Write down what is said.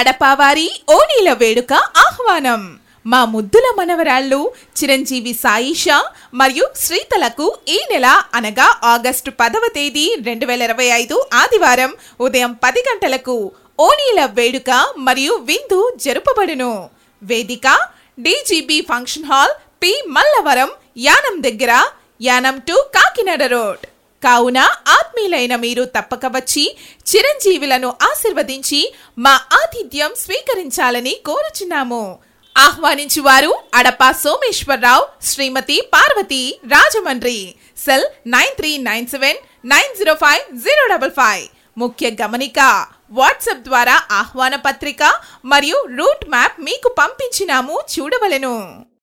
అడపావారి ఓణీల వేడుక ఆహ్వానం మా ముద్దుల మనవరాళ్ళు చిరంజీవి సాయిషా మరియు శ్రీతలకు ఈ నెల అనగా ఆగస్టు పదవ తేదీ రెండు వేల ఇరవై ఐదు ఆదివారం ఉదయం పది గంటలకు ఓణీల వేడుక మరియు విందు జరుపబడును వేదిక DGB function hall P Mallavaram Yanam దగ్గర యానం టు కాకినాడ రోడ్ కావున ఆత్మీయులైన మీరు తప్పక వచ్చి చిరంజీవులను ఆశీర్వదించి మా ఆతిథ్యం స్వీకరించాలని కోరుచున్నాము ఆహ్వానించువారు Adapa Someswararao Srimati Parvati Rajahmundry cell nine three nine seven nine zero five zero double five ముఖ్య గమనిక వాట్సాప్ ద్వారా ఆహ్వాన పత్రిక మరియు రూట్ మ్యాప్ మీకు పంపించినాము చూడవలెను